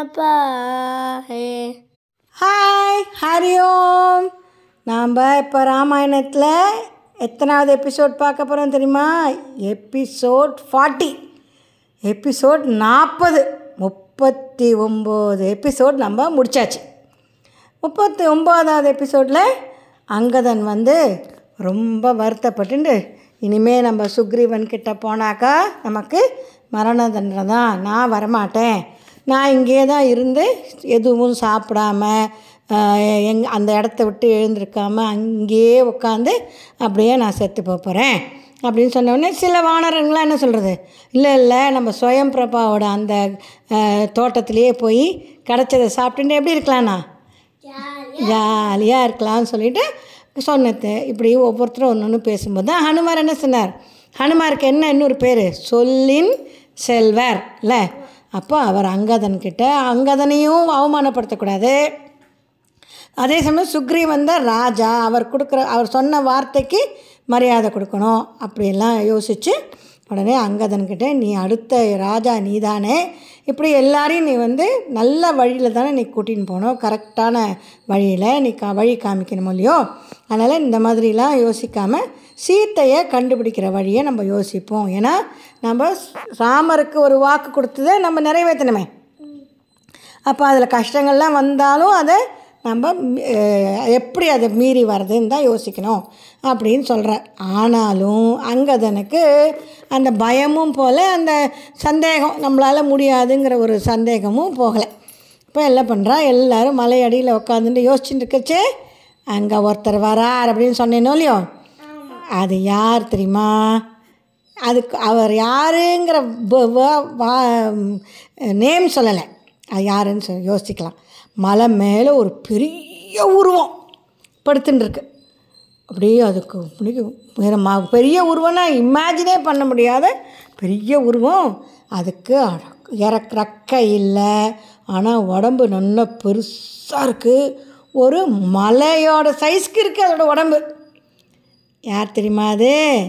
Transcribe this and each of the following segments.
पाहे ஹாய் ஹரி ஓம் நாம் இப்போ ராமாயணத்தில் எத்தனாவது எபிசோட் பார்க்க போகிறோம் தெரியுமா எபிசோட் ஃபார்ட்டி எபிசோட் நாற்பது முப்பத்தி ஒம்பது எபிசோட் நம்ம முடிச்சாச்சு முப்பத்தி ஒம்போதாவது எபிசோடில் அங்கதன் வந்து ரொம்ப வருத்தப்பட்டுண்டு இனிமே நம்ம சுக்ரீவன் கிட்ட போனாக்கா நமக்கு மரண தண்டனை தான் நான் வரமாட்டேன் நான் இங்கே தான் இருந்து எதுவும் சாப்பிடாம ஆஹ், எங் அந்த இடத்த விட்டு எழுந்திருக்காம அங்கேயே உட்காந்து அப்படியே நான் செத்து போக போகிறேன் அப்படின்னு சொன்ன உடனே சில வானரங்களாம் என்ன சொல்கிறது இல்லை இல்லை நம்ம ஸ்வயம் பிரபாவோட அந்த ஆஹ், தோட்டத்திலேயே போய் கிடச்சதை சாப்பிட்டுட்டு எப்படி இருக்கலாம்ண்ணா ஜாலியாக இருக்கலாம்னு சொல்லிட்டு சொன்னது இப்படி ஒவ்வொருத்தரும் ஒன்று ஒன்று பேசும்போது தான் ஹனுமார் என்ன சொன்னார் ஹனுமாருக்கு என்ன இன்னொரு பேர் சொல்லின் செல்வர் இல்லை அப்போ அவர் அங்கதன் கிட்ட அங்கதனையும் அவமானப்படுத்தக்கூடாது அதே சமயம் சுக்ரீவன் தான் ராஜா அவர் கொடுக்குற அவர் சொன்ன வார்த்தைக்கு மரியாதை கொடுக்கணும் அப்படியெல்லாம் யோசித்து உடனே அங்கதன்கிட்ட நீ அடுத்த ராஜா நீதானே இப்படி எல்லாரையும் நீ வந்து நல்ல வழியில் தானே நீ கூட்டின்னு போகணும் கரெக்டான வழியில் நீ கா வழி காமிக்கணும் இல்லையோ அதனால் இந்த மாதிரிலாம் யோசிக்காமல் சீத்தையை கண்டுபிடிக்கிற வழியை நம்ம யோசிப்போம் ஏன்னா நம்ம ராமருக்கு ஒரு வாக்கு கொடுத்ததை நம்ம நிறைவேற்றணுமே அப்போ அதில் கஷ்டங்கள்லாம் வந்தாலும் அதை நம்ம அஹ், எப்படி அதை மீறி வர்றதுன்னு தான் யோசிக்கணும் அப்படின்னு சொல்கிறார் ஆனாலும் அங்கதனுக்கு அந்த பயமும் போல் அந்த சந்தேகம் நம்மளால் முடியாதுங்கிற ஒரு சந்தேகமும் போகலை இப்போ என்ன பண்ணுறா எல்லாரும் மலையடியில் உட்காந்துட்டு யோசிச்சுட்டு இருக்கச்சே அங்கே ஒருத்தர் வரார் அப்படின்னு சொன்னேனோ இல்லையோ அது யார் தெரியுமா அதுக்கு அவர் யாருங்கிற நேம் சொல்லலை அது யாருன்னு சொல்லி யோசிக்கலாம் மலை மேலே ஒரு பெரிய உருவம் படுத்துன்னு இருக்கு அப்படியே அதுக்கு அப்படியே வேறு ம பெரிய உருவம்னா இமேஜினே பண்ண முடியாத பெரிய உருவம் அதுக்கு அட- இறக்க ரெக்கை இல்லை ஆனால் உடம்பு நல்லா பெருசாக இருக்குது ஒரு மலையோட சைஸ்க்கு இருக்குது அதோட உடம்பு யார் தெரியுமா அது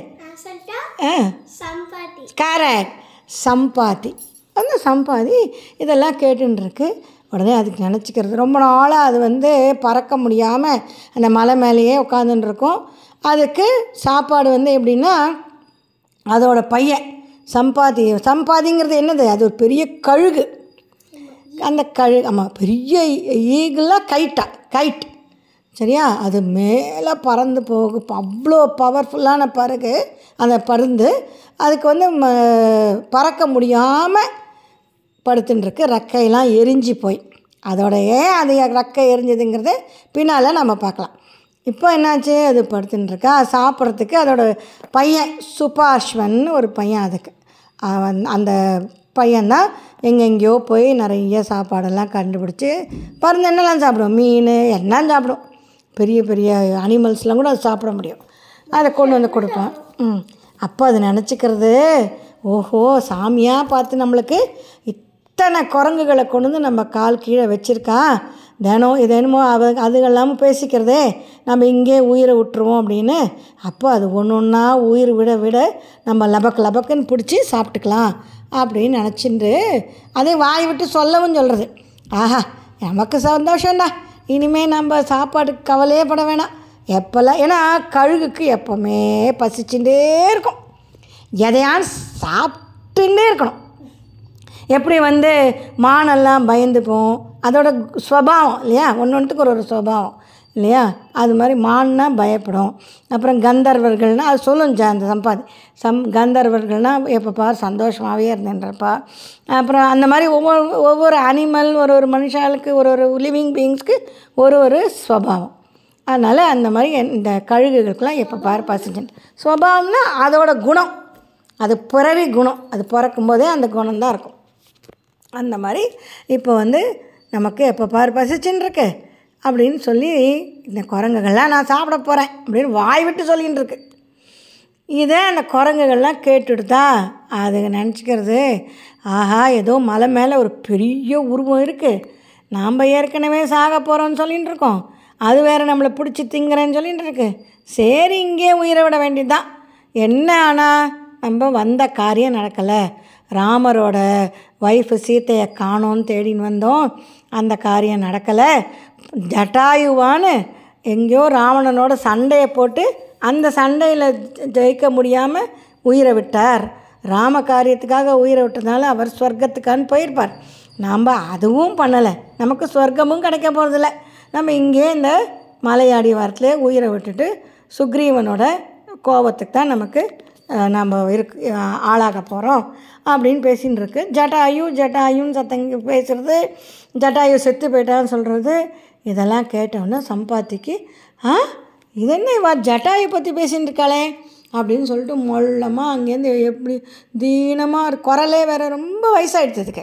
ஆ संपत्ति கரெக்ட் சம்பாதி அந்த சம்பாதி இதெல்லாம் கேட்டுருக்கு உடனே அதுக்கு நினச்சிக்கிறது ரொம்ப நாளாக அது வந்து பறக்க முடியாமல் அந்த மலை மேலேயே உட்காந்துன்னு இருக்கும் அதுக்கு சாப்பாடு வந்து எப்படின்னா அதோட பையன் சம்பாதி சம்பாதிங்கிறது என்னது அது ஒரு பெரிய கழுகு அந்த கழு ஆமாம் பெரிய ஈகிளாக கைட்டா கைட் சரியா அது மேலே பறந்து போகும் அவ்வளோ பவர்ஃபுல்லான பறகு அந்த பருந்து அதுக்கு வந்து ம பறக்க முடியாமல் படுத்துன்னு இருக்கு ரெக்கையெல்லாம் எரிஞ்சு போய் அதோட ஏன் அது ரெக்கை எரிஞ்சதுங்கிறது பின்னால் நம்ம பார்க்கலாம் இப்போ என்னாச்சு அது படுத்துன்னு இருக்கா சாப்பிட்றதுக்கு அதோட பையன் சுபாஷ்வன் ஒரு பையன் அதுக்கு அவன் அந்த பையன்தான் எங்கெங்கேயோ போய் நிறைய சாப்பாடெல்லாம் கண்டுபிடிச்சி பருந்து என்னெல்லாம் சாப்பிடும் மீன் எல்லாம் சாப்பிடும் பெரிய பெரிய அனிமல்ஸ்லாம் கூட அது சாப்பிட முடியும் அதை கொண்டு வந்து கொடுப்போம் ம் அப்போ அது நினச்சிக்கிறது ஓஹோ சாமியாக பார்த்து நம்மளுக்கு இத்தனை குரங்குகளை கொண்டு வந்து நம்ம கால் கீழே வச்சுருக்கா தினம் இது என்னமோ அவ அதுகெல்லாமும் பேசிக்கிறதே நம்ம இங்கே உயிரை விட்டுருவோம் அப்படின்னு அப்போ அது ஒன்று ஒன்றா உயிர் விட விட நம்ம லபக் லபக்குன்னு பிடிச்சி சாப்பிட்டுக்கலாம் அப்படின்னு நினச்சிட்டு அதே வாய் விட்டு சொல்லவும் சொல்கிறது ஆஹா நமக்கு சந்தோஷம்டா இனிமேல் நம்ம சாப்பாட்டுக்கு கவலையே பட வேணாம் எப்போல்லாம் ஏன்னா கழுகுக்கு எப்போவுமே பசிச்சுட்டே இருக்கும் எதையான் சாப்பிட்டுட்டே இருக்கணும் எப்படி வந்து மானெல்லாம் பயந்துப்போம் அதோட ஸ்வபாவம் இல்லையா ஒன்று ஒன்றுத்துக்கு ஒரு ஒரு ஸ்வபாவம் இல்லையா அது மாதிரி மான்னா பயப்படும் அப்புறம் கந்தர்வர்கள்னால் அது சொல்லும் ஜா அந்த சம்பாதி சம் கந்தர்வர்கள்னால் எப்போ பார் சந்தோஷமாகவே இருந்தேன்றப்பா அப்புறம் அந்த மாதிரி ஒவ்வொரு ஒவ்வொரு அனிமல் ஒரு ஒரு மனுஷாளுக்கு ஒரு ஒரு லிவிங் பீயிங்ஸ்க்கு ஒரு ஒரு ஸ்வபாவம் அதனால் அந்த மாதிரி இந்த கழுகுகளுக்கெல்லாம் எப்போ பார் பசிச்சுட்டு ஸ்வபாவம்னா அதோட குணம் அது பிறவி குணம் அது பிறக்கும் போதே அந்த குணம் தான் இருக்கும் அந்த மாதிரி இப்போ வந்து நமக்கு எப்போ பார் பசிச்சுன்னு இருக்கு அப்படின்னு சொல்லி இந்த குரங்குகள்லாம் நான் சாப்பிட போகிறேன் அப்படின்னு வாய் விட்டு சொல்லின்னு இருக்கு இதை அந்த குரங்குகள்லாம் கேட்டுடுதா அது நினச்சிக்கிறது ஆஹா ஏதோ மலை மேலே ஒரு பெரிய உருவம் இருக்குது நாம் ஏற்கனவே சாக போகிறோம்னு சொல்லின்னு இருக்கோம் அது வேறு நம்மளை பிடிச்சி திங்குறேன்னு சொல்லிட்டு இருக்கு சரி இங்கே உயிரை விட வேண்டியதுதான் என்ன ஆனால் நம்ம வந்த காரியம் நடக்கலை ராமரோட ஒய்ஃபு சீத்தையை காணோன்னு தேடின்னு வந்தோம் அந்த காரியம் நடக்கலை ஜட்டாயுவான்னு எங்கேயோ ராவணனோட சண்டையை போட்டு அந்த சண்டையில் ஜெயிக்க முடியாமல் உயிரை விட்டார் ராம காரியத்துக்காக உயிரை விட்டதுனால அவர் ஸ்வர்க்கத்துக்கான்னு போயிருப்பார் நாம் அதுவும் பண்ணலை நமக்கு ஸ்வர்க்கமும் கிடைக்க போகிறதில்ல நம்ம இங்கே இந்த மலையாடி வாரத்திலே உயிரை விட்டுட்டு சுக்ரீவனோட கோபத்துக்கு தான் நமக்கு அஹ், நம்ம இருக்கு அஹ், ஆளாக போகிறோம் அப்படின்னு பேசின்னு இருக்கு ஜட்டாயு ஜட்டாயுன்னு சத்தங்க பேசுகிறது ஜட்டாயு செத்து போயிட்டான்னு சொல்கிறது இதெல்லாம் கேட்டோன்னே சம்பாத்திக்கு ஆ இது என்ன இவா ஜட்டாயை பற்றி பேசின்னு இருக்காளே அப்படின்னு சொல்லிட்டு மொல்லமாக அங்கேருந்து எப்படி தீனமாக ஒரு குரலே வேறு ரொம்ப வயசாகிடுச்சதுக்கு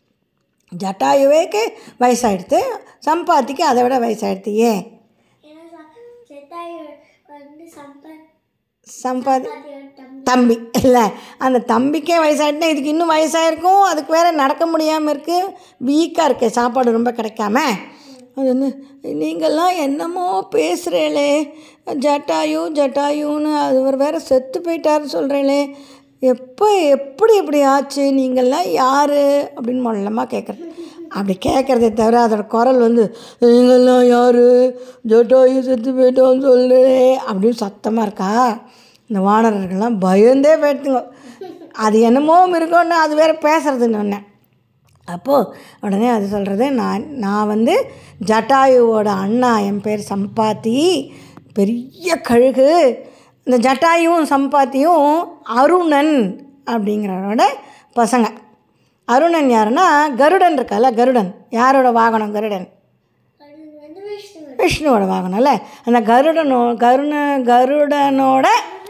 ஜட்டாயுவேக்கு வயசாகிடுது சம்பாத்திக்கு அதை விட வயசாகிடுது ஏன் ஏன்னா ஜெட்டாயு வந்து சம்பத் சம்பாதி பாத்தியோட தம்பி தம்பி இல்லை அந்த தம்பிக்கே வயசாகிட்டுனா இதுக்கு இன்னும் வயசாயிருக்கும் அதுக்கு வேறு நடக்க முடியாமல் இருக்குது வீக்காக இருக்கே சாப்பாடு ரொம்ப கிடைக்காம அது வந்து நீங்கள்லாம் என்னமோ பேசுகிறீங்களே ஜட்டாயு ஜட்டாயுன்னு அது ஒரு வேறு செத்து போயிட்டாருன்னு சொல்கிறீங்களே எப்போ எப்படி இப்படி ஆச்சு நீங்கள்லாம் யார் அப்படின்னு மொல்லமாக கேட்குறது அப்படி கேட்குறதே தவிர அதோட குரல் வந்து நீங்கள்லாம் யார் ஜட்டாயு செத்து போயிட்டோன்னு சொல்கிறேன் அப்படின்னு சத்தமாக இருக்கா இந்த வானரர்கள்லாம் பயந்தே போயிடுத்துங்க அது என்னமோ மிருகம்னு அது வேற பேசுறதுன்னு ஒன்று அப்போது உடனே அது சொல்கிறது நான் நான் வந்து ஜட்டாயுவோட அண்ணா என் பேர் சம்பாத்தி பெரிய கழுகு இந்த ஜட்டாயும் சம்பாத்தியும் அருணன் அப்படிங்கிறவரோட பசங்க அருணன் யாருன்னா கருடன் இருக்கால கருடன் யாரோட வாகனம் கருடன் அது வந்து விஷ்ணு விஷ்ணுவோட வாகனம்ல அந்த கருடனோ கருண கருடனோட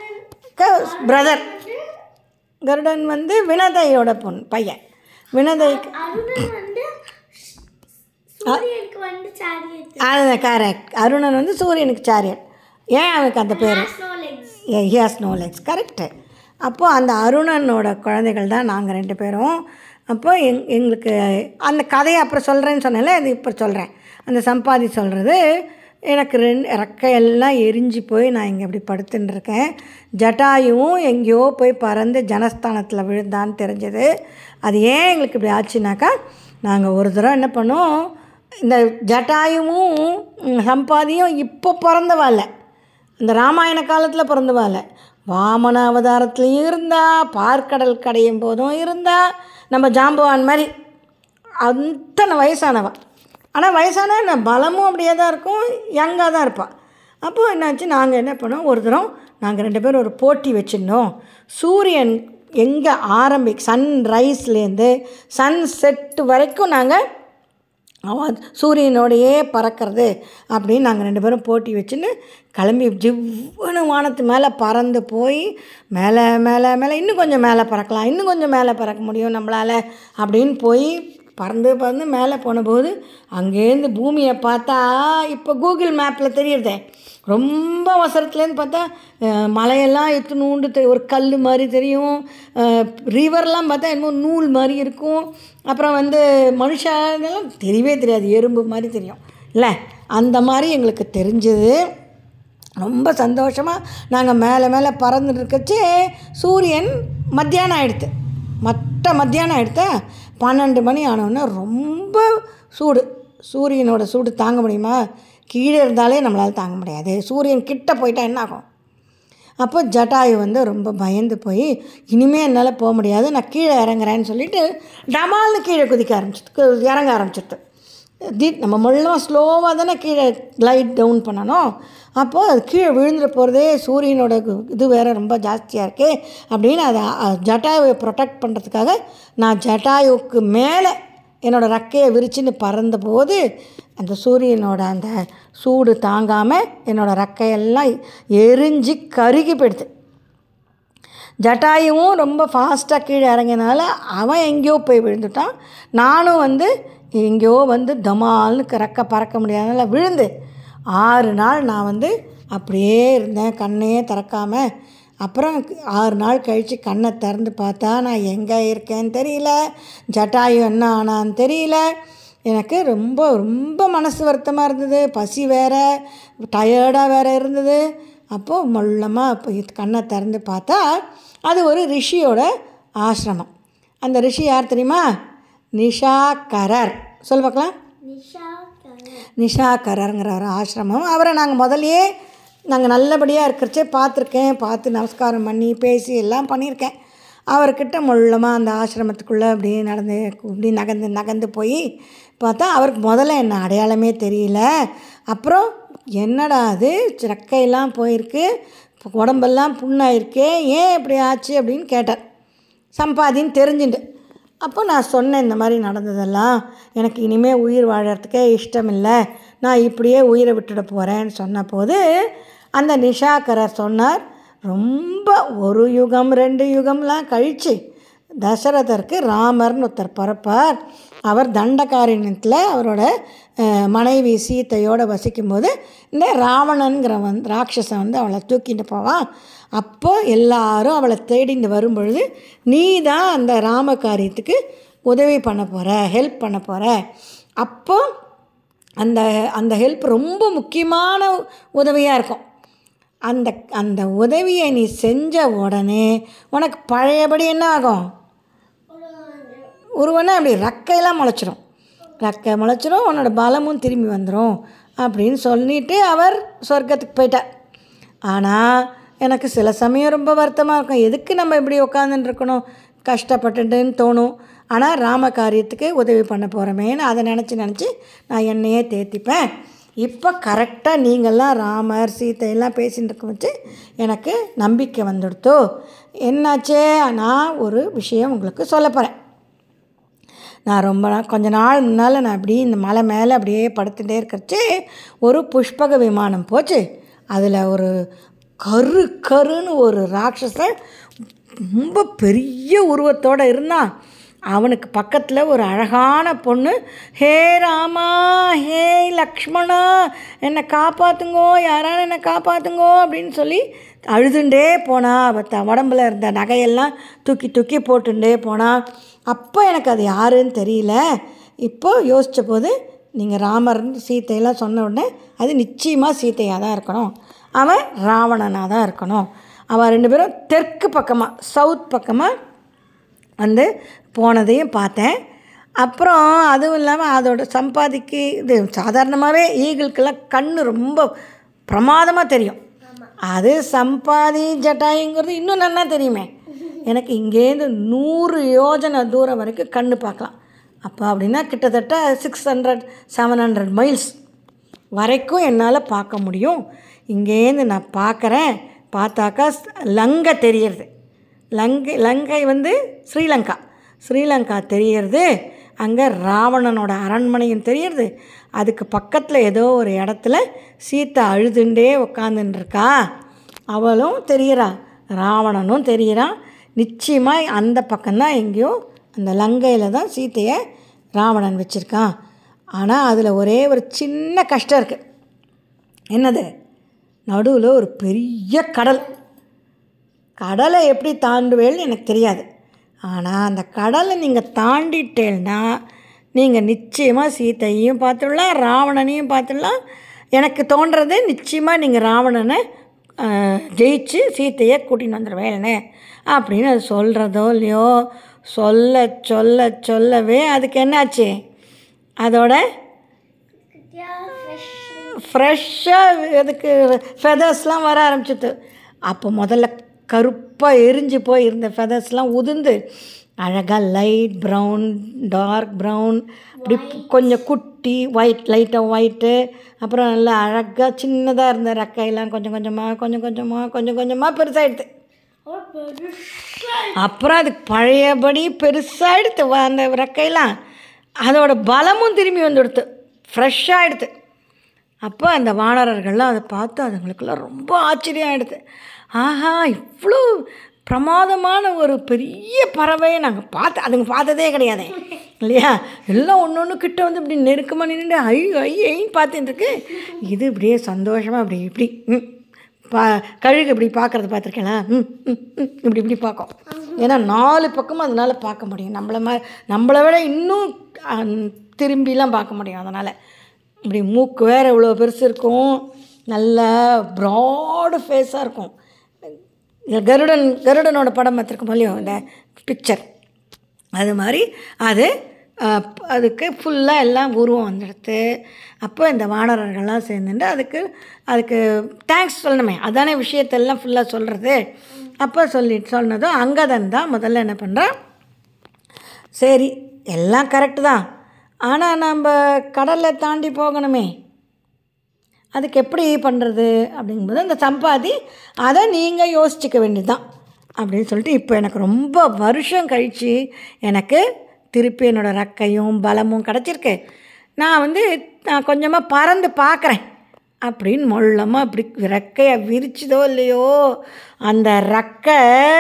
க பிரதர் கருடன் வந்து வினதையோட பொண் பையன் வினதைக்கு அருணன் வந்து சூரியனுக்கு வந்து சாரியட் அது கரெக்ட் அருணன் வந்து சூரியனுக்கு சாரியட் ஏன் அவனுக்கு அந்த பேர் no legs he has no legs correct அப்போது அந்த அருணனோட குழந்தைகள் தான் நாங்கள் ரெண்டு பேரும் அப்போ எங் எங்களுக்கு அந்த கதையை அப்புறம் சொல்கிறேன்னு சொன்னேன்ல அது இப்போ சொல்கிறேன் அந்த சம்பாதி சொல்கிறது எனக்கு ரெண்டு ரெக்கையெல்லாம் எரிஞ்சு போய் நான் இங்கே இப்படி படுத்துன்னு இருக்கேன் ஜட்டாயும் எங்கேயோ போய் பறந்து ஜனஸ்தானத்தில் விழுந்தான்னு தெரிஞ்சது அது ஏன் எங்களுக்கு இப்படி ஆச்சுனாக்கா நாங்கள் ஒரு தடவை என்ன பண்ணோம் இந்த ஜட்டாயுவும் ம், சம்பாதியும் இப்போ பிறந்தவாள் இந்த ராமாயண காலத்தில் பிறந்தவாள் வாமன அவதாரத்துலேயும் இருந்தா பார்க்கடல் கடையும் போதும் இருந்தா நம்ம ஜாம்பவான் மாதிரி அத்தனை வயசானவ ஆனால் வயசான என்ன பலமும் அப்படியே தான் இருக்கும் யங்காக தான் இருப்பாள் அப்போது என்னாச்சு நாங்கள் என்ன பண்ணோம் ஒரு தரம் நாங்கள் ரெண்டு பேரும் ஒரு போட்டி வச்சுருந்தோம் சூரியன் எங்கே ஆரம்பி சன் ரைஸ்லேருந்து சன் செட்டு வரைக்கும் நாங்கள் அவன் சூரியனோடையே பறக்கிறது அப்படின்னு நாங்கள் ரெண்டு பேரும் போட்டி வச்சுன்னு கிளம்பி ஜிவ்வுன்னு வானத்து மேலே பறந்து போய் மேலே மேலே மேலே இன்னும் கொஞ்சம் மேலே பறக்கலாம் இன்னும் கொஞ்சம் மேலே பறக்க முடியும் நம்மளால் அப்படின்னு போய் பறந்து பறந்து மேலே போனபோது அங்கேருந்து பூமியை பார்த்தா இப்போ கூகுள் மேப்பில் தெரியுறதே ரொம்ப அவசரத்துலேருந்து பார்த்தா அஹ், மலையெல்லாம் எத்துணுண்டு தெ ஒரு கல் மாதிரி தெரியும் ரிவர்லாம் பார்த்தா என்னமோ நூல் மாதிரி இருக்கும் அப்புறம் வந்து மனுஷனெல்லாம் தெரியவே தெரியாது எறும்பு மாதிரி தெரியும் இல்லை அந்த மாதிரி எங்களுக்கு தெரிஞ்சது ரொம்ப சந்தோஷமாக நாங்கள் மேலே மேலே பறந்துட்டு இருக்கச்சே சூரியன் மத்தியானம் ஆயிடுத்து மற்ற மத்தியானம் ஆயிடுத்தா பன்னெண்டு மணி ஆனோடனே ரொம்ப சூடு சூரியனோட சூடு தாங்க முடியுமா கீழே இருந்தாலே நம்மளால் தாங்க முடியாது சூரியன் கிட்ட போயிட்டா என்ன ஆகும் அப்போ ஜட்டாயு வந்து ரொம்ப பயந்து போய் இனிமேல் என்னால் போக முடியாது நான் கீழே இறங்குறேன்னு சொல்லிட்டு டமால்னு கீழே குதிக்க ஆரம்பிச்சிட்டு இறங்க ஆரம்பிச்சிட்டு தி நம்ம மெல்லமாக ஸ்லோவாக தானே கீழே லைட் டவுன் பண்ணணும் அப்போது அது கீழே விழுந்துட போகிறதே சூரியனோட கு- இது வேறு ரொம்ப ஜாஸ்தியாக இருக்கே அப்படின்னு அதை அ- ஜட்டாயுவை ப்ரொடெக்ட் பண்ணுறதுக்காக நான் ஜட்டாயுவுக்கு மேலே என்னோடய ரெக்கையை விரிச்சுன்னு பறந்தபோது அந்த சூரியனோட அந்த சூடு தாங்காமல் என்னோடய ரெக்கையெல்லாம் எரிஞ்சு கருகி போயிடுது ஜட்டாயுவும் ரொம்ப ஃபாஸ்ட்டாக கீழே இறங்கினால அவன் எங்கேயோ போய் விழுந்துட்டான் நானும் வந்து எங்கேயோ வந்து தமால்னு கிறக்க பறக்க முடியாதனால விழுந்து ஆறு நாள் நான் வந்து அப்படியே இருந்தேன் கண்ணையே திறக்காம அப்புறம் ஆறு நாள் கழித்து கண்ணை திறந்து பார்த்தா நான் எங்கே இருக்கேன்னு தெரியல ஜட்டாயு என்ன ஆனான்னு தெரியல எனக்கு ரொம்ப ரொம்ப மனசு வருத்தமாக இருந்தது பசி வேற டயர்டாக வேற இருந்தது அப்போது மொல்லமாக இப்போ இது கண்ணை திறந்து பார்த்தா அது ஒரு ரிஷியோட ஆசிரமம் அந்த ரிஷி யார் தெரியுமா நிஷாகரர் சொல்லு பார்க்கலாம் நிஷா கலர் நிஷாகரருங்கிற ஒரு ஆசிரமம் அவரை நாங்கள் முதல்லயே நாங்கள் நல்லபடியாக இருக்கிறச்சே பார்த்துருக்கேன் பார்த்து நமஸ்காரம் பண்ணி பேசி எல்லாம் பண்ணியிருக்கேன் அவர்கிட்ட முள்ளமாக அந்த ஆசிரமத்துக்குள்ளே அப்படியே நடந்து இப்படி நகர்ந்து நகர்ந்து போய் பார்த்தா அவருக்கு முதல்ல என்ன அடையாளமே தெரியல அப்புறம் என்னடா அது ரெக்கையெல்லாம் போயிருக்கு உடம்பெல்லாம் புண்ணாயிருக்கே ஏன் இப்படி ஆச்சு அப்படின்னு கேட்டார் சம்பாதின்னு தெரிஞ்சுண்டு அப்போ நான் சொன்னேன் இந்த மாதிரி நடந்ததெல்லாம் எனக்கு இனிமேல் உயிர் வாழறதுக்கே இஷ்டம் இல்லை நான் இப்படியே உயிரை விட்டுட போகிறேன்னு சொன்னபோது அந்த நிஷாகரர் சொன்னார் ரொம்ப ஒரு யுகம் ரெண்டு யுகம்லாம் கழித்து தசரதருக்கு ராமர்னு ஒருத்தர் பிறப்பார் அவர் தண்டகாரண்யத்தில் அவரோட அஹ், மனைவி சீத்தையோடு வசிக்கும்போது இந்த ராவணன்கிற வந்து ராட்சசன் வந்து அவளை தூக்கிட்டு போவான் அப்போ எல்லாரும் அவளை தேடிட்டு வரும்பொழுது நீ தான் அந்த ராம காரியத்துக்கு உதவி பண்ண போகிற ஹெல்ப் பண்ண போகிற அப்போ அந்த அந்த ஹெல்ப் ரொம்ப முக்கியமான உதவியாக இருக்கும் அந்த அந்த உதவியை நீ செஞ்ச உடனே உனக்கு பழையபடி என்ன ஆகும் உருவனா அப்படி ரெக்கையெல்லாம் முளைச்சிரும் ரெக்கை முளைச்சிரும் உன்னோட பலமும் திரும்பி வந்துடும் அப்படின்னு சொல்லிட்டு அவர் சொர்க்கத்துக்கு போயிட்டார் ஆனால் எனக்கு சில சமயம் ரொம்ப வருத்தமாக இருக்கும் எதுக்கு நம்ம இப்படி உட்காந்துட்டு இருக்கணும் கஷ்டப்பட்டுட்டுன்னு தோணும் ஆனால் ராம காரியத்துக்கு உதவி பண்ண போகிறோமேன்னு அதை நினச்சி நினச்சி நான் என்னையே தேத்திப்பேன் இப்போ கரெக்டாக நீங்கள்லாம் ராமர் சீத்தையெல்லாம் பேசிட்டு இருக்க வச்சு எனக்கு நம்பிக்கை வந்துடுத்தோ என்னாச்சே நான் ஒரு விஷயம் உங்களுக்கு சொல்ல போகிறேன் நான் ரொம்ப நாள் கொஞ்ச நாள் முன்னால் நான் அப்படியே இந்த மலை மேலே அப்படியே படுத்துட்டே இருக்கிறச்சு ஒரு புஷ்பக விமானம் போச்சு அதில் ஒரு கரு கருன்னு ஒரு ராட்சசன் ரொம்ப பெரிய உருவத்தோடு இருந்தான் அவனுக்கு பக்கத்தில் ஒரு அழகான பொண்ணு ஹே ராமா ஹே லக்ஷ்மணா என்னை காப்பாற்றுங்கோ யாரான என்னை காப்பாற்றுங்கோ அப்படின்னு சொல்லி அழுதுண்டே போனா அவ த உடம்புல இருந்த நகையெல்லாம் தூக்கி தூக்கி போட்டுண்டே போனா அப்போ எனக்கு அது யாருன்னு தெரியல இப்போ யோசித்த போது நீங்கள் ராமர் சீத்தையெல்லாம் சொன்ன உடனே அது நிச்சயமாக சீத்தையாக தான் இருக்கணும் அவன் ராவணனாக தான் இருக்கணும் அவன் ரெண்டு பேரும் தெற்கு பக்கமாக சவுத் பக்கமாக வந்து போனதையும் பார்த்தேன் அப்புறம் அதுவும் இல்லாமல் அதோட சம்பாதிக்கு இது சாதாரணமாகவே ஈகிள்க்கெல்லாம் கண் ரொம்ப பிரமாதமாக தெரியும் அது சம்பாதி ஜட்டாயுங்கிறது இன்னும் நல்லா தெரியுமே எனக்கு இங்கேருந்து நூறு யோஜனை தூரம் வரைக்கும் கண்ணு பார்க்கலாம் அப்போ அப்படின்னா கிட்டத்தட்ட six hundred seven hundred miles வரைக்கும் என்னால் பார்க்க முடியும் இங்கேருந்து நான் பார்க்குறேன் பார்த்தாக்கா ஸ்- லங்கை தெரியறது லங்கை லங்கை வந்து ஸ்ரீலங்கா ஸ்ரீலங்கா தெரியறது அங்கே ராவணனோட அரண்மனையும் தெரியறது அதுக்கு பக்கத்தில் ஏதோ ஒரு இடத்துல சீத்தை அழுதுண்டே உக்காந்துன்னு இருக்கா அவளும் தெரியறா ராவணனும் தெரியறான் நிச்சயமாக அந்த பக்கம்தான் எங்கேயோ அந்த லங்கையில் தான் சீத்தையை ராவணன் வச்சுருக்கான் ஆனால் அதில் ஒரே ஒரு சின்ன கஷ்டம் இருக்குது என்னது நடுவில் ஒரு பெரிய கடல் கடலை எப்படி தாண்டுவேன்னு எனக்கு தெரியாது ஆனால் அந்த கடலை நீங்கள் தாண்டிட்டேன்னா நீங்கள் நிச்சயமாக சீத்தையும் பார்த்துடலாம் ராவணனையும் பார்த்துடலாம் எனக்கு தோன்றது நிச்சயமாக நீங்கள் ராவணனை ஆஹ், ஜெயிச்சு சீத்தையை கூட்டின்னு வந்துடுவேன்னு அப்படின்னு அது சொல்கிறதோ இல்லையோ சொல்ல சொல்ல சொல்லவே அதுக்கு என்னாச்சு அதோட ஃப்ரெஷ் ஃப்ரெஷ்ஷாக அதுக்கு ஃபெதர்ஸ்லாம் வர ஆரம்பிச்சிது அப்போ முதல்ல கருப்பாக எரிஞ்சு போய் இருந்த ஃபெதர்ஸ்லாம் உதிர்ந்து அழகாக லைட் ப்ரௌன் டார்க் ப்ரௌன் அப்படி கொஞ்சம் குட்டி ஒயிட் லைட்டாக ஒயிட்டு அப்புறம் நல்லா அழகாக சின்னதாக இருந்த ரெக்கையெல்லாம் கொஞ்சம் கொஞ்சமாக கொஞ்சம் கொஞ்சமாக கொஞ்சம் கொஞ்சமாக பெருசாகிடுது அப்புறம் அது பழையபடி பெருசாகிடுது அந்த ரெக்கையெல்லாம் அதோட பலமும் திரும்பி வந்துடுத்து ஃப்ரெஷ்ஷாக எடுத்து அப்போ அந்த வானரர்கள்லாம் அதை பார்த்து அதுங்களுக்கெல்லாம் ரொம்ப ஆச்சரியம் ஆகிடுது ஆஹா இவ்வளோ பிரமாதமான ஒரு பெரிய பறவையை நாங்கள் பார்த்து அதுங்க பார்த்ததே கிடையாதே இல்லையா எல்லாம் ஒன்று ஒன்று கிட்ட வந்து இப்படி நெருக்கமாக நின்று ஐ ஐ ஐன்னு பார்த்துட்டு இருக்கு இது இப்படியே சந்தோஷமாக அப்படி இப்படி ம் பா கழுகு இப்படி பார்க்குறது பார்த்துருக்கேனா ம் ம் ம், இப்படி இப்படி பார்க்கும் ஏன்னா நாலு பக்கமும் அதனால் பார்க்க முடியும் நம்மள மாதிரி நம்மளை விட இன்னும் அஹ், திரும்பிலாம் பார்க்க முடியும் அதனால் இப்படி மூக்கு வேறு இவ்வளோ பெருசு இருக்கும் நல்ல ப்ராடு ஃபேஸாக இருக்கும் இந்த கருடன் கருடனோட படம் பார்த்துருக்கோம் இல்லையோ இந்த பிக்சர் அது மாதிரி அது அஹ், அதுக்கு ஃபுல்லாக எல்லாம் உருவம் வந்துடுத்து அப்போ இந்த வானரர்கள்லாம் சேர்ந்துட்டு அதுக்கு அதுக்கு தேங்க்ஸ் சொல்லணுமே அதானே விஷயத்தெல்லாம் ஃபுல்லாக சொல்கிறது அப்போ சொல்லி சொன்னதும் அங்கதன் தான் முதல்ல என்ன பண்ணுறான் சரி எல்லாம் கரெக்டு தான் ஆனால் நம்ம கடலை தாண்டி போகணுமே அதுக்கு எப்படி பண்ணுறது அப்படிங்கும்போது அந்த சம்பாதி அதை நீங்கள் யோசிச்சுக்க வேண்டியதுதான் அப்படின்னு சொல்லிட்டு இப்போ எனக்கு ரொம்ப வருஷம் கழித்து எனக்கு திருப்பி என்னோடய ரக்கையும் பலமும் கிடச்சிருக்கு நான் வந்து நான் கொஞ்சமாக பறந்து பார்க்குறேன் அப்படின்னு மொள்ளமாக இப்படி ரெக்கையை விரிச்சுதோ இல்லையோ அந்த ரெக்கை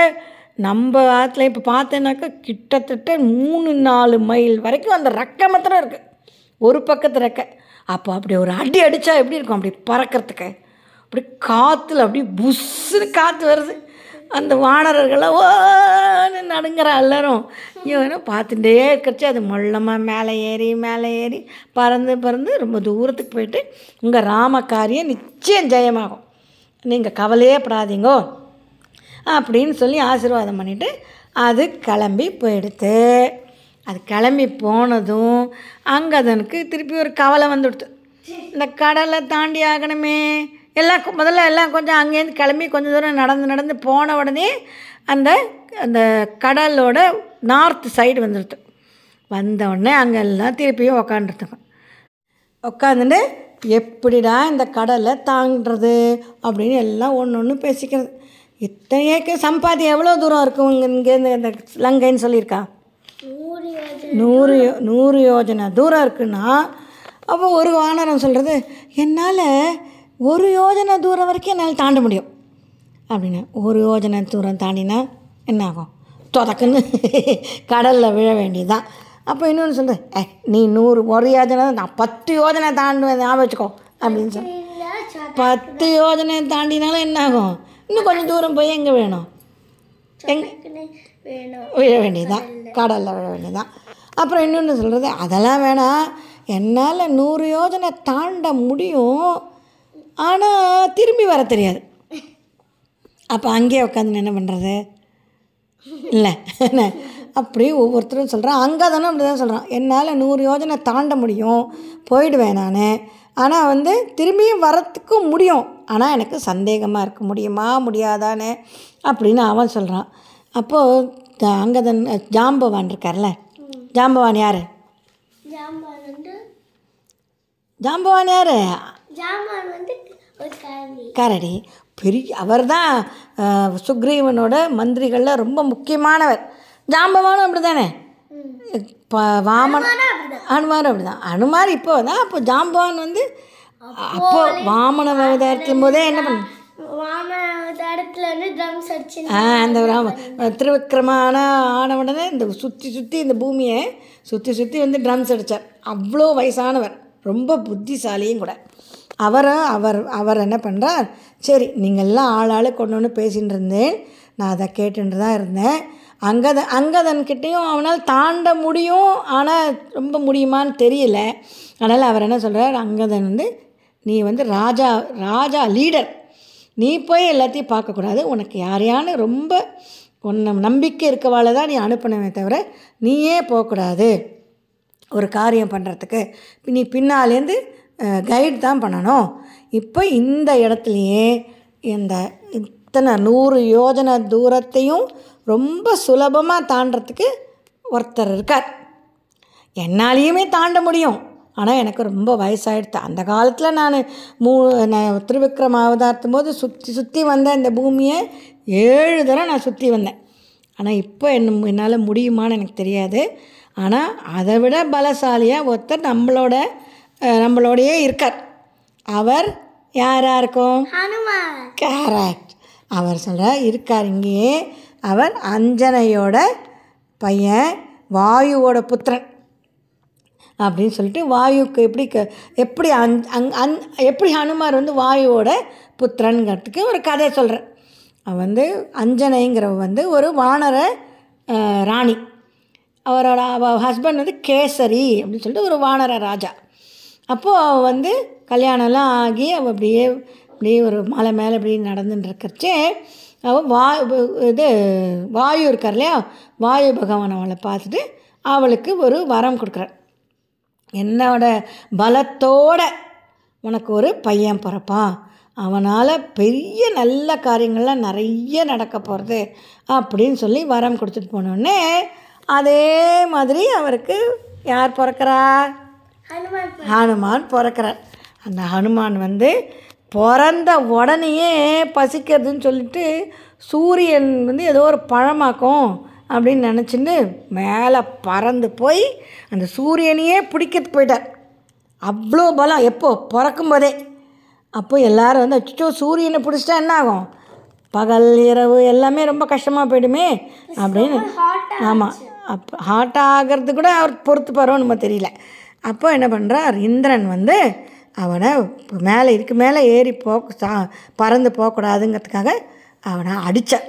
நம்ம ஆற்றுல இப்போ பார்த்தேன்னாக்கா கிட்டத்தட்ட மூணு நாலு மைல் வரைக்கும் அந்த ரெக்கை மாத்திரம் இருக்குது ஒரு பக்கத்து ரெக்கை அப்போ அப்படி ஒரு அடி அடித்தா எப்படி இருக்கும் அப்படி பறக்கிறதுக்கு அப்படி காற்றுல அப்படி புஷ்ஷுன்னு காற்று வருது அந்த வானரர்கள்லாம் ஓன்னு நடுங்கிற எல்லாரும் இவனை பார்த்துட்டே இருக்கிறச்சு அது மொள்ளமாக மேலே ஏறி மேலே ஏறி பறந்து பறந்து ரொம்ப தூரத்துக்கு போயிட்டு உங்கள் ராமக்காரியம் நிச்சயம் ஜெயமாகும் நீங்கள் கவலையே படாதீங்கோ அப்படின்னு சொல்லி ஆசீர்வாதம் பண்ணிவிட்டு அது கிளம்பி போயிடுத்து அது கிளம்பி போனதும் அங்கதனுக்கு திருப்பி ஒரு கவலை வந்துடுத்து இந்த கடலை தாண்டி ஆகணுமே எல்லாம் கொ- முதல்ல எல்லாம் கொஞ்சம் அங்கேருந்து கிளம்பி கொஞ்சம் தூரம் நடந்து நடந்து போன உடனே அந்த அந்த கடலோட நார்த் சைடு வந்துடுது வந்த உடனே அங்கே எல்லாம் திருப்பியும் உக்காந்துருத்துங்க உட்காந்துட்டு எப்படிடா இந்த கடலை தாண்டுறது அப்படின்னு எல்லாம் ஒன்று ஒன்று பேசிக்கிறது இத்தனைக்கு சம்பாதி எவ்வளோ தூரம் இருக்கும் இங்கே இங்கேருந்து இந்த லங்கைன்னு சொல்லியிருக்கா நூறு யோஜனை நூறு யோ- நூறு யோஜனை தூரம் இருக்குன்னா அப்போ ஒரு வானரம் சொல்கிறது என்னால் ஒரு யோஜனை தூரம் வரைக்கும் என்னால் தாண்ட முடியும் அப்படின்னு ஒரு யோஜனை தூரம் தாண்டினா என்ன ஆகும் தொதக்குன்னு கடலில் விழ வேண்டியதுதான் அப்போ இன்னொன்று சொல்கிறேன் ஏ நீ நூறு ஒரு யோஜனை நான் பத்து யோஜனை தாண்டுவேன் ஞாபகம் வச்சுக்கோ அப்படின்னு சொல்லி இல்லை சொத பத்து யோஜனை தாண்டினாலும் என்ன ஆகும் இன்னும் கொஞ்சம் தூரம் போய் எங்கே வேணும் எங் சொதக்குன்னு வேணும் விழ வேண்டியதுதான் கடலில் விழ வேண்டியதுதான் அப்புறம் இன்னொன்று சொல்கிறது அதெல்லாம் வேணாம் என்னால் நூறு யோஜனை தாண்ட முடியும் ஆனால் திரும்பி வர தெரியாது அப்போ அங்கேயே உட்காந்து என்ன பண்ணுறது இல்லை என்ன அப்படி ஒவ்வொருத்தரும் சொல்கிறான் அங்கே தானே அப்படி தான் சொல்கிறான் என்னால் நூறு யோஜனை தாண்ட முடியும் போயிடுவேன் நான் ஆனால் வந்து திரும்பியும் வரத்துக்கும் முடியும் ஆனால் எனக்கு சந்தேகமாக இருக்க முடியுமா முடியாதானே அப்படின்னு அவன் சொல்கிறான் அப்போது அங்கே தான் ஜாம்பவான் இருக்கார்ல ஜாம்பவான் யார் ஜாமான் வந்து ஜாம்பவான் யார் ஜாமான் வந்து ஒரு கரண்டி கரடி பெரிய அவர் தான் சுக்ரீவனோட மந்திரிகளில் ரொம்ப முக்கியமானவர் ஜாம்பவானும் அப்படி தானே இப்போ வாமன் அனுமார் அப்படி தான் அனுமார் இப்போ தான் அப்போ ஜாம்பவான் வந்து அப்போ வாமன அவதாரத்தின் போதே என்ன பண்ண வாம இடத்துல வந்து ட்ரம்ஸ் அடிச்சு ஆ அந்த ராம திருவிக்ரமான ஆன உடனே இந்த சுற்றி சுற்றி இந்த பூமியை சுற்றி சுற்றி வந்து ட்ரம்ஸ் அடித்தார் அவ்வளோ வயசானவர் ரொம்ப புத்திசாலியும் கூட அவரும் அவர் அவர் என்ன பண்ணுறார் சரி நீங்கள்லாம் ஆள் ஆள் கொண்டு வந்து பேசின்னு இருந்தேன் நான் அதை கேட்டுட்டு தான் இருந்தேன் அங்கத அங்கதன்கிட்டையும் அவனால் தாண்ட முடியும் ஆனால் ரொம்ப முடியுமான்னு தெரியல அதனால் அவர் என்ன சொல்கிறார் அங்கதன் வந்து நீ வந்து ராஜா ராஜா லீடர் நீ போய் எல்லாத்தையும் பார்க்கக்கூடாது உனக்கு யாரையானு ரொம்ப உன்னை நம்பிக்கை இருக்கவாளை தான் நீ அனுப்பினவே தவிர நீயே போகக்கூடாது ஒரு காரியம் பண்ணுறதுக்கு நீ பின்னாலேருந்து கைடு தான் பண்ணணும் இப்போ இந்த இடத்துலையே இந்த இத்தனை நூறு யோஜனை தூரத்தையும் ரொம்ப சுலபமாக தாண்டறதுக்கு ஒருத்தர் இருக்கார் என்னாலேயுமே தாண்ட முடியும் ஆனால் எனக்கு ரொம்ப வயசாயிடுத்து அந்த காலத்தில் நான் மூ நான் திருவிக்ரம அவதாரத்தும் போது சுற்றி சுற்றி வந்த இந்த பூமியை ஏழு தடவை நான் சுற்றி வந்தேன் ஆனால் இப்போ என்ன என்னால் முடியுமான்னு எனக்கு தெரியாது ஆனால் அதை விட பலசாலியாக ஒருத்தர் நம்மளோட அஹ், நம்மளோடையே இருக்கார் அவர் யாராக இருக்கும் ஹனுமான் கரெக்ட் அவர் சொல்கிறார் இருக்கார் இங்கேயே அவர் அஞ்சனையோட பையன் வாயுவோட புத்திரன் அப்படின்னு சொல்லிட்டு வாயுக்கு எப்படி க எப்படி அந் அங் அந் எப்படி ஹனுமார் வந்து வாயுவோட புத்திரன்கிறதுக்கு ஒரு கதை சொல்கிறேன் அவன் வந்து அஞ்சனைங்கிறவ வந்து ஒரு வானர அஹ், ராணி அவரோட அவ ஹஸ்பண்ட் வந்து கேசரி அப்படின்னு சொல்லிட்டு ஒரு வானர ராஜா அப்போது அவ வந்து கல்யாணம்லாம் ஆகி அவள் அப்படியே அப்படியே ஒரு மலை மேலே இப்படி நடந்துட்டு இருக்கிறச்சே அவள் வா இது வாயு இருக்கார் இல்லையா வாயு பகவான் அவளை பார்த்துட்டு அவளுக்கு ஒரு வரம் கொடுக்குறார் என்னோட பலத்தோட உனக்கு ஒரு பையன் பிறப்பான் அவனால் பெரிய நல்ல காரியங்கள்லாம் நிறைய நடக்க போகிறது அப்படின்னு சொல்லி வரம் கொடுத்துட்டு போனோடனே அதே மாதிரி அவருக்கு யார் பிறக்கிறா ஹனுமான் ஹனுமான் பிறக்கிறார் அந்த ஹனுமான் வந்து பிறந்த உடனேயே பசிக்கிறதுன்னு சொல்லிட்டு சூரியன் வந்து ஏதோ ஒரு பழமாக்கும் அப்படின்னு நினச்சின்னு மேலே பறந்து போய் அந்த சூரியனையே பிடிக்கிறதுக்கு போயிட்டார் அவ்வளோ பலம் எப்போ பிறக்கும்போதே அப்போ எல்லாரும் வந்து அச்சோ சூரியனை பிடிச்சிட்டா என்ன ஆகும் பகல் இரவு எல்லாமே ரொம்ப கஷ்டமாக போயிடுமே அப்படின்னு ஆமாம் அப்போ ஹாட் ஆகிறது கூட அவர் பொறுத்து போகிறோம் நம்ம தெரியல அப்போ என்ன பண்ணுறார் இந்திரன் வந்து அவனை மேலே இதுக்கு மேலே ஏறி போக சா பறந்து போகக்கூடாதுங்கிறதுக்காக அவனை அடித்தார்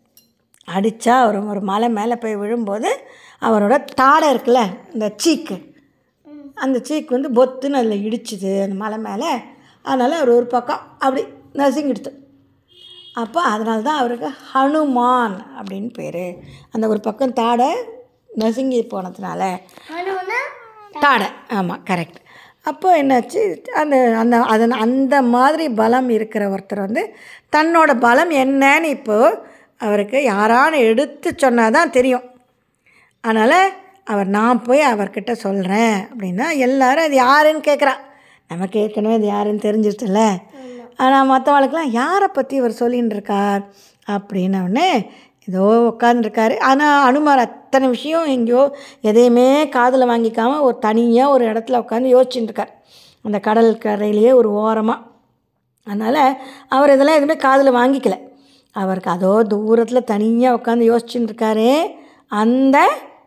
அடித்தா அவர் ஒரு மலை மேலே போய் விழும்போது அவரோட தாடை இருக்குல்ல இந்த சீக்கு அந்த சீக்கு வந்து பொத்துன்னு அதில் இடிச்சுது அந்த மலை மேலே அதனால் அவர் ஒரு பக்கம் அப்படி நசுங்கிடுது அப்போ அதனால தான் அவருக்கு ஹனுமான் அப்படின்னு பேர் அந்த ஒரு பக்கம் தாடை நசுங்கி போனதுனால ஹனுனா தாடை ஆமாம் கரெக்ட் அப்போ என்னாச்சு அந்த அந்த அதன் அந்த மாதிரி பலம் இருக்கிற ஒருத்தர் வந்து தன்னோட பலம் என்னன்னு இப்போது அவருக்கு யாரான எடுத்து சொன்னால் தான் தெரியும் அதனால் அவர் நான் போய் அவர்கிட்ட சொல்கிறேன் அப்படின்னா எல்லாரும் அது யாருன்னு கேட்குறா நமக்கு ஏற்கனவே அது யாருன்னு தெரிஞ்சிருச்சுல்ல ஆனால் மற்றவங்களுக்கெல்லாம் யாரை பற்றி இவர் சொல்லின்னு இருக்கார் அப்படின்னோடனே ஏதோ உட்காந்துருக்காரு ஆனால் அனுமார் அத்தனை விஷயம் எங்கேயோ எதையுமே காதில் வாங்கிக்காமல் ஒரு தனியாக ஒரு இடத்துல உட்காந்து யோசிச்சுட்டு இருக்கார் அந்த கடல் கரையிலேயே ஒரு ஓரமாக அதனால் அவர் இதெல்லாம் எதுவுமே காதில் வாங்கிக்கல அவருக்கு அதோ தூரத்தில் தனியாக உட்காந்து யோசிச்சுட்டு இருக்காரு அந்த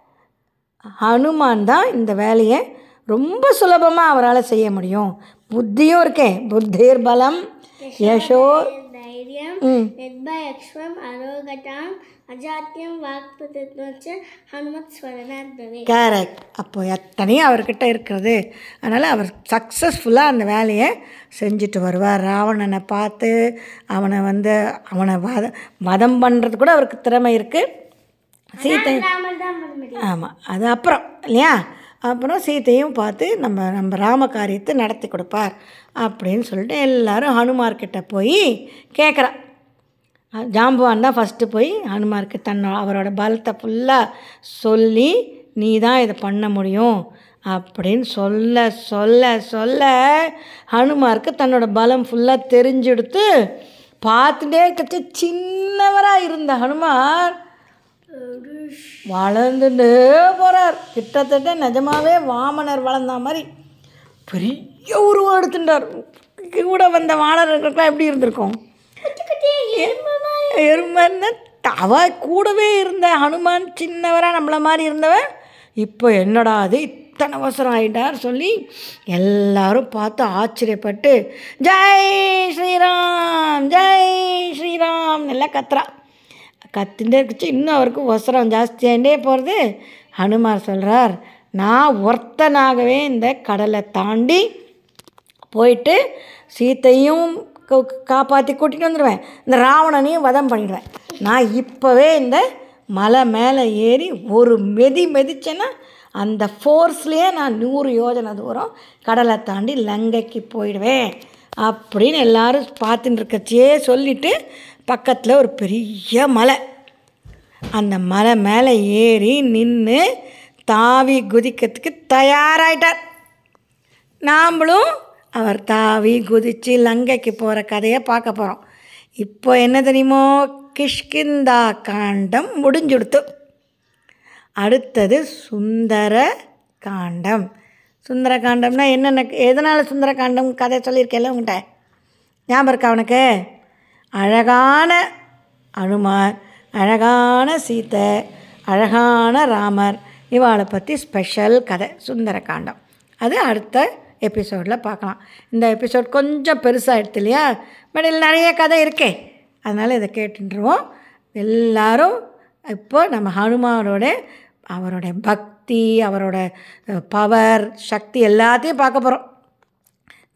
ஹனுமான் தான் இந்த வேலையை ரொம்ப சுலபமாக அவரால் செய்ய முடியும் புத்தியும் இருக்கே புத்திர் பலம் யசோ ధైర్యం ம் నిర్భయక్ష్వం అరోగటాం అజాత్యం వాక్పతిత్వచ్చ హనుమత్ స్మరణాత్ భవే கரெக்ட் அப்போ எத்தனையும் அவர்கிட்ட இருக்கிறது அதனால் அவர் சக்ஸஸ்ஃபுல்லாக அந்த வேலையை செஞ்சுட்டு வருவார் ராவணனை பார்த்து அவனை வந்து அவனை வத வதம் பண்ணுறது கூட அவருக்கு திறமை இருக்குது சீத்தை ராமர் தான் பண்ண முடியும் ஆமாம் அது அப்புறம் இல்லையா அப்புறம் சீத்தையும் பார்த்து நம்ம நம்ம ராம காரியத்தை நடத்தி கொடுப்பார் அப்படின்னு சொல்லிட்டு எல்லாரும் ஹனுமார்கிட்ட போய் கேட்குறா ஜாம்பவான் தான் ஃபஸ்ட்டு போய் ஹனுமாருக்கு தன்னோ அவரோட பலத்தை ஃபுல்லாக சொல்லி நீ தான் இதை பண்ண முடியும் அப்படின்னு சொல்ல சொல்ல சொல்ல ஹனுமாருக்கு தன்னோட பலம் ஃபுல்லாக தெரிஞ்செடுத்து பார்த்துட்டே கச்சு சின்னவராக இருந்த ஹனுமார் வளர்ந்துட்டே போகிறார் கிட்டத்தட்ட நிஜமாவே வாமனர் வளர்ந்த மாதிரி பெரிய உருவம் எடுத்துட்டார் கூட வந்த வானர்களுக்கெல்லாம் எப்படி இருந்திருக்கும் எருமைன்னா அவ கூடவே இருந்த ஹனுமான் சின்னவராக நம்மளை மாதிரி இருந்தவன் இப்போ என்னடா அது இத்தனை அவசரம் ஆயிட்டார் சொல்லி எல்லாரும் பார்த்து ஆச்சரியப்பட்டு ஜெய் ஸ்ரீராம் ஜெய் ஸ்ரீராம் எல்லாம் கத்துறா கத்திண்டே இருக்குச்சு இன்னும் அவருக்கு ஒசரம் ஜாஸ்தியாகிட்டே போகிறது ஹனுமார் சொல்கிறார் நான் ஒருத்தனாகவே இந்த கடலை தாண்டி போயிட்டு சீத்தையும் காப்பாற்றி கூட்டிகிட்டு வந்துடுவேன் இந்த ராவணனையும் வதம் பண்ணிடுவேன் நான் இப்போவே இந்த மலை மேலே ஏறி ஒரு மெதி மெதிச்சேன்னா அந்த ஃபோர்ஸ்லேயே நான் நூறு யோஜனை தூரம் கடலை தாண்டி லங்கைக்கு போயிடுவேன் அப்படின்னு எல்லாரும் பார்த்துட்டு இருக்கச்சே சொல்லிவிட்டு பக்கத்தில் ஒரு பெரிய மலை அந்த மலை மேலே ஏறி நின்று தாவி குதிக்கிறதுக்கு தயாராயிட்டார் நாம்ளும் அவர் தாவி குதித்து லங்கைக்கு போகிற கதையை பார்க்க போகிறோம் இப்போ என்ன தெரியுமோ கிஷ்கிந்தா காண்டம் முடிஞ்சுடுத்து அடுத்தது சுந்தர காண்டம் சுந்தர காண்டம்னா என்னென்ன எதனால் சுந்தர காண்டம் கதை சொல்லியிருக்கேன்ல உங்கள்கிட்ட ஞாபகம் இருக்கா அவனுக்கு அழகான அனுமார் அழகான சீத்தை அழகான ராமர் இவாளை பற்றி ஸ்பெஷல் கதை சுந்தர காண்டம் அது அடுத்த எபிசோடில் பார்க்கலாம் இந்த எபிசோட் கொஞ்சம் பெருசாகிடுது இல்லையா பட் இதில் நிறைய கதை இருக்கே அதனால் இதை கேட்டுருவோம் எல்லாரும் இப்போ நம்ம ஹனுமானோட அவருடைய பக்தி அவரோட பவர் சக்தி எல்லாத்தையும் பார்க்க போகிறோம்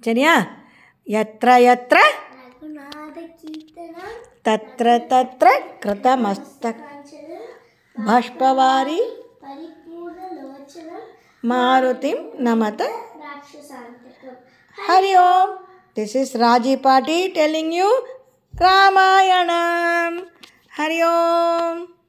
சரியா எத்திர எத்திர ரகுநாத கீர்த்தனம் தத்ர தத்ர கிருதமஸ்தக் பாஷ்பவாரி பரிபூர்ண லோச்சனம் மாருதிம் நமத ராட்சசாந்தகம் Hari Om this is Raji paati telling you Ramayanam Hari Om